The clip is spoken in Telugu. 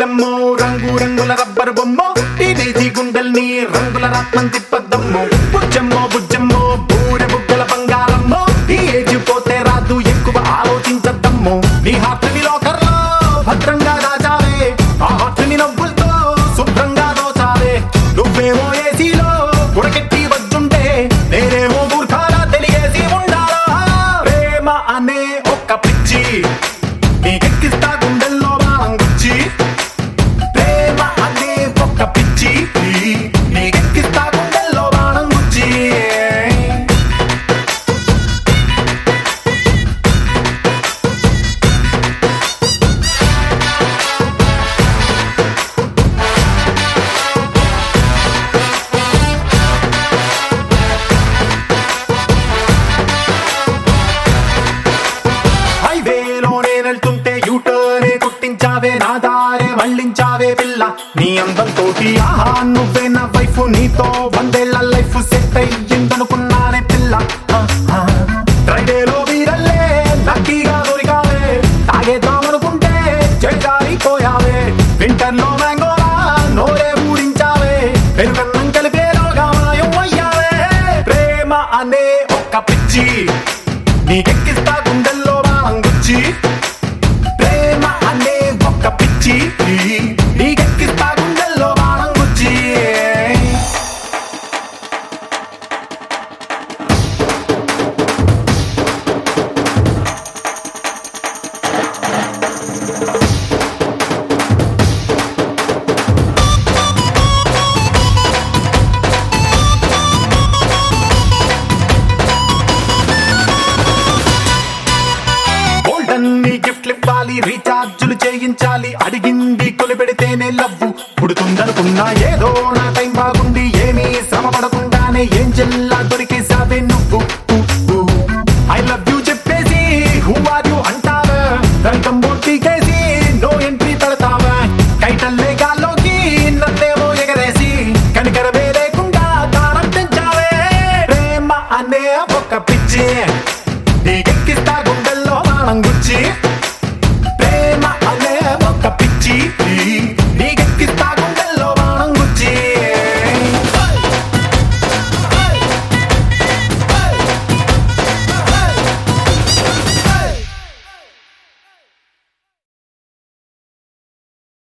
బుజ్జమ్మో రంగు రంగుల రబ్బరు బొమ్మో టీనేజీ గుండెల్ని రంగుల రత్నం తిప్పద్దమ్మో బుజ్జమ్మో బుజ్జమ్మో బూరె బుగ్గల బంగారమ్మో ఈ ఏజ్ పోతే రాదు ఎక్కువ ఆలోచించద్దమ్మో నీ హార్ట్ని లోకర్లో భద్రంగా దాచావే ఆ హార్ట్ని నవ్వులతో శుభ్రంగా దోచావే నువ్వేమో ఏసీలో ఉడకెట్టి వచ్చుంటే నేనేమో మూర్ఖాలా తెలియసి ఉండాలా ప్రేమ అనే ఒక్క పిచ్చి నీకెక్కిస్తా గుండెల్లో బాణం గుచ్చి ప్రేమ అనే ఒక్క పిచ్చి నీకెక్కిస్తా గుండెల్లో బాణం గుచ్చి హైవేలో నేనెళ్తుంటే యూటర్నే కుట్టించావే నా దారే మళ్ళించావే పిల్ల నీ అందంతో ఆహా నువ్వే నా వైఫ్ నీతో వందేళ్ల లైఫ్ సెట్ అయ్యిందనుకున్నానే పిల్ల ఆ, ఆ. ఫ్రైడేలో వీరల్లే లక్కీగా దొరికావే తాగేద్దామనుకుంటే చెడిపోయావే వింటర్ లో మ్యాంగోలా నోరే ఊడించావే పెరుగన్నం కలిపేలోగా మాయం అయ్యావే ప్రేమ అనే ఒక్క పిచ్చి నీకెక్కిస్తా గుండెల్లో బాణం గుచ్చి ప్రేమ అనే ఒక్క పిచ్చి నీకెక్కిస్తా గుండెల్లో బాణం గుచ్చి గోల్డెన్ నీ గిఫ్ట్లు ఇవ్వాలి రీఛార్జులు చేయించాలి అడిగింది కొలిపెడితేనే లవ్వు పుడుతుందనుకున్నా ఏదో నా టైం